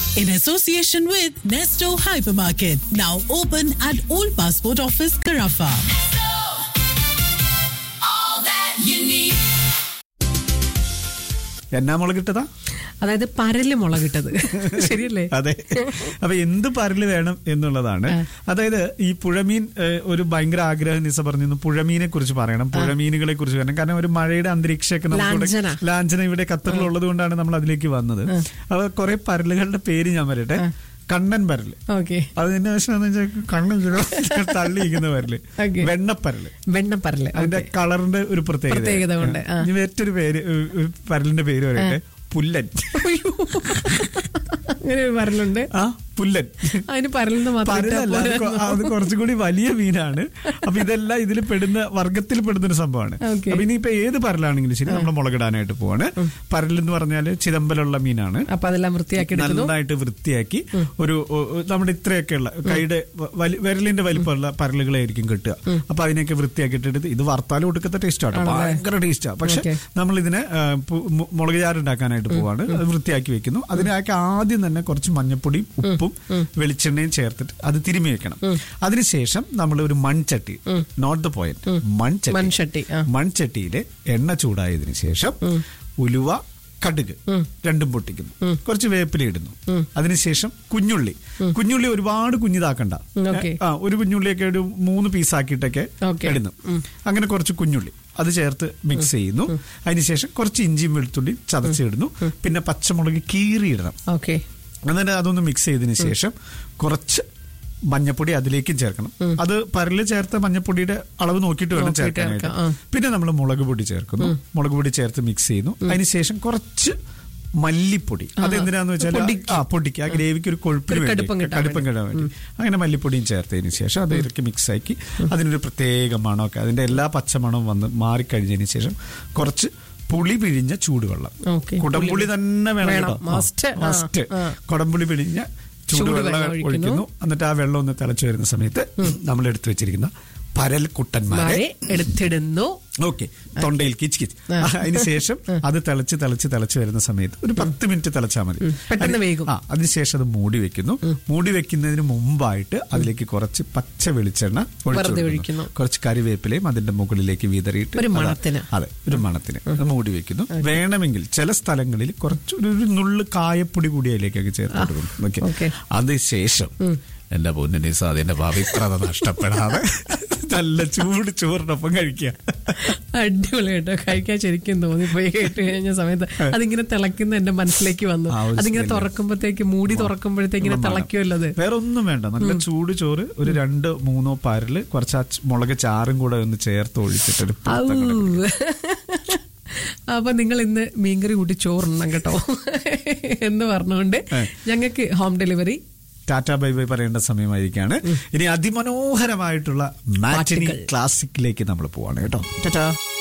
in association with Nesto Hypermarket, now open at Old Passport Office, Carafa. all that you need. എന്നാ മുളകിട്ടതാ അതായത് പരല് മുളകിട്ടത് ശരിയല്ലേ അതെ അപ്പൊ എന്ത് പരല് വേണം എന്നുള്ളതാണ് അതായത് ഈ പുഴമീൻ ഏഹ്, ഒരു ഭയങ്കര ആഗ്രഹം നിസ പറഞ്ഞിരുന്നു പുഴമീനെ കുറിച്ച് പറയണം പുഴമീനുകളെ കുറിച്ച് പറയണം കാരണം ഒരു മഴയുടെ അന്തരീക്ഷമൊക്കെ നമുക്കിവിടെ ലാഞ്ചന. ലാഞ്ചന ഇവിടെ ഖത്തറിലുള്ളത് കൊണ്ടാണ് നമ്മൾ അതിലേക്ക് വന്നത് അപ്പൊ കുറെ പരലുകളുടെ പേര് ഞാൻ പറയട്ടെ കണ്ണൻ പരല് ഓക്കെ അതിന്റെ പ്രശ്നം എന്ന് വെച്ചാൽ കണ്ണൻ തള്ളിയിരിക്കുന്ന പരല് Okay. വെണ്ണപ്പരല് വെണ്ണപ്പരല് അതിന്റെ കളറിന്റെ ഒരു പ്രത്യേകത പ്രത്യേകത കൊണ്ട്, ആ. ഇനി മറ്റൊരു പേര് ഒരു ഒരു പരലിന്റെ പേര് പറയട്ടെ പുല്ലൻ അയ്യോ. അങ്ങനെ ഒരു പരലുണ്ട് ആ പുല്ലൻ അതിന് പരലെന്ന് മാത്രം ഇട്ടാ പരലല്ല അത് കൊ- പോരാ. അത് കുറച്ചും കൂടി വലിയ മീനാണ് അപ്പൊ ഇതെല്ലാം ഇതിൽ പെടുന്ന വർഗത്തിൽ പെടുന്ന ഒരു സംഭവമാണ് Okay. അപ്പൊ ഇനിയിപ്പോ ഏത് പരലാണെങ്കിലും ശരി നമ്മൾ മുളകിടാനായിട്ട് പോവാണ് പരൽ എന്ന് പറഞ്ഞാല് ചിദംബലുള്ള മീനാണ് അപ്പൊ അതെല്ലാം വൃത്തിയാക്കി എടുക്കുന്നു നന്നായിട്ട് വൃത്തിയാക്കി ഒരു ഒ- ഒ- നമ്മുടെ ഇത്രയൊക്കെയുള്ള കൈയുടെ വ- വലി- വിരലിന്റെ വലിപ്പമുള്ള പരലുകളായിരിക്കും കിട്ടുക അപ്പൊ അതിനൊക്കെ വൃത്തിയാക്കിയിട്ട് ഇത് വറുത്താലും കൊടുക്കത്ത ടേസ്റ്റ് ആണ് ഭയങ്കര ടേസ്റ്റാ പക്ഷെ Okay. നമ്മൾ ഇതിനെ ആ, പു- മു- മുളക് ചാറ് ഉണ്ടാക്കാനായിട്ട് പോവാണ് അത് വൃത്തിയാക്കി വെക്കുന്നു അതിനൊക്കെ ആദ്യം തന്നെ കുറച്ച് മഞ്ഞപ്പൊടിയും ഉപ്പും വെളിച്ചെണ്ണയും ചേർത്തിട്ട് അത് തിരുമ്മി വെക്കണം അതിനുശേഷം നമ്മൾ ഒരു മൺചട്ടി നോട്ട് ദ പോയിന്റ് മൺചട്ടി മൺചട്ടി, ആ. മൺചട്ടിയില് എണ്ണ ചൂടായതിനു ശേഷം ഉലുവ കടുക് രണ്ടും പൊട്ടിക്കുന്നു കുറച്ച് വേപ്പില ഇടുന്നു അതിനുശേഷം കുഞ്ഞുള്ളി കുഞ്ഞുള്ളി ഒരുപാട് കുഞ്ഞിതാക്കണ്ട Okay. ആ ഒരു കുഞ്ഞുള്ളിയൊക്കെ ഒരു മൂന്ന് പീസാക്കിയിട്ടൊക്കെ Okay. ഇടുന്നു അങ്ങനെ കുറച്ച് കുഞ്ഞുള്ളി അത് ചേർത്ത് മിക്സ് ചെയ്യുന്നു അതിനുശേഷം കുറച്ച് ഇഞ്ചിയും വെളുത്തുള്ളിയും ചതച്ചിടുന്നു പിന്നെ പച്ചമുളക് കീറിയിടണം ഓക്കെ എന്നിട്ട് അതൊന്ന് മിക്സ് ചെയ്തതിന് ശേഷം കുറച്ച് മഞ്ഞപ്പൊടി അതിലേക്കും ചേർക്കണം അത് പരല് ചേർത്ത മഞ്ഞപ്പൊടിയുടെ അളവ് നോക്കിയിട്ട് വേണം നോക്കിയിട്ട് ചേർക്കാനായിട്ട് ചേർക്കാം, പിന്നെ നമ്മൾ മുളക് പൊടി ചേർക്കുന്നു മുളക് പൊടി ചേർത്ത് മിക്സ് ചെയ്യുന്നു അതിനുശേഷം കുറച്ച് മല്ലിപ്പൊടി അതെന്തിനാന്ന് വെച്ചാൽ ആ പൊടിക്ക് ആ ഗ്രേവിക്ക് ഒരു കൊഴുപ്പിന് ഒരു വേണ്ടി കടുപ്പം കിട്ടാൻ കടുപ്പം കിട്ടാൻ വേണ്ടി അങ്ങനെ മല്ലിപ്പൊടിയും ചേർത്തതിന് ശേഷം അത് ഇറക്കി മിക്സ് ആക്കി അതിനൊരു പ്രത്യേക മണമൊക്കെ അതിന്റെ എല്ലാ പച്ചമണവും വന്ന് മാറിക്കഴിഞ്ഞതിന് ശേഷം കുറച്ച് പുളി പിഴിഞ്ഞ ചൂടുവെള്ളം Okay. കുടംപുളി തന്നെ വേണം വേണം. കേട്ടോ. Must. ആ, മസ്റ്റ് ആ. കുടംപുളി പിഴിഞ്ഞ ചൂടുവെള്ളം ചൂടുവെള്ളം ഒഴിക്കുന്നു. ഒഴിക്കുന്നു എന്നിട്ട് ആ വെള്ളം ഒന്ന് തിളച്ചു വരുന്ന സമയത്ത് നമ്മൾ എടുത്തു വെച്ചിരിക്കുന്ന പരൽ കുട്ടന്മാരെ മാരെ എടുത്തിടുന്നു ഓക്കെ തൊണ്ടയിൽ കിച്ച് കിച്ച് അതിന് ശേഷം അത് തിളച്ച് തിളച്ച് തിളച്ച് വരുന്ന സമയത്ത് ഒരു പത്ത് മിനിറ്റ് തിളച്ചാൽ മതി പെട്ടെന്ന് അതിന് വേകും. ആ അതിനുശേഷം അത് മൂടി വെക്കുന്നു മൂടി വെക്കുന്നതിന് മുമ്പായിട്ട് അതിലേക്ക് കുറച്ച് പച്ച വെളിച്ചെണ്ണ ഒഴിച്ച് വെറുതെ കൊടുക്കുന്നു. ഒഴിക്കുന്നു. കുറച്ച് കറിവേപ്പിലയും അതിന്റെ മുകളിലേക്ക് വിതറിയിട്ട് ഒരു അതാ- മണത്തിന്. അതെ ഒരു മണത്തിന് അത് മൂടി വെക്കുന്നു വേണമെങ്കിൽ ചില സ്ഥലങ്ങളിൽ കുറച്ച് ഒരു ഒരു നുള്ള് കായപ്പൊടി കൂടി അതിലേക്കൊക്കെ ചേർത്ത് കൊടുക്കും ഓക്കെ. ഓക്കെ അതിനുശേഷം എന്റെ പൊന്നിന്റെ അതിന്റെ പവിത്രത നഷ്ടപ്പെടാതെ നല്ല ചൂട് ചോറിനൊപ്പം കഴിക്കുക അടിപൊളി കേട്ടോ കഴിക്കാൻ ശരിക്കും തോന്നിപ്പോയി കേട്ട് കഴിഞ്ഞ സമയത്ത് അതിങ്ങനെ തിളക്കുന്ന എന്റെ മനസ്സിലേക്ക് വന്നു ആ ഒരു അതിങ്ങനെ smell. തുറക്കുമ്പോഴത്തേക്ക് മൂടി തുറക്കുമ്പോഴത്തേക്ക് ഇങ്ങനെ തിളക്കുമല്ലോ അത് വേറെ ഒന്നും വേണ്ട നല്ല ചൂട് ചോറ് ഒരു രണ്ട് മൂന്നോ പാരല് കുറച്ച് ആ ച- മുളക് ചാറും കൂടെ ഒന്ന് ചേർത്ത് ഒഴിച്ചിട്ടൊരു ഔ. പുത്തൻ കടക്ക്. അപ്പൊ നിങ്ങൾ ഇന്ന് മീൻകറി കൂട്ടി ചോറുണ്ണം കേട്ടോ എന്ന് പറഞ്ഞുകൊണ്ട് ഞങ്ങൾക്ക് home delivery tata bye bye പറയേണ്ട സമയമായിരിക്കാണ് ഇനി അതിമനോഹരമായിട്ടുള്ള മാറ്റിനി പാട്ടുകൾ. ക്ലാസിക്കിലേക്ക് നമ്മൾ പോവാണ് കേട്ടോ ടാറ്റാ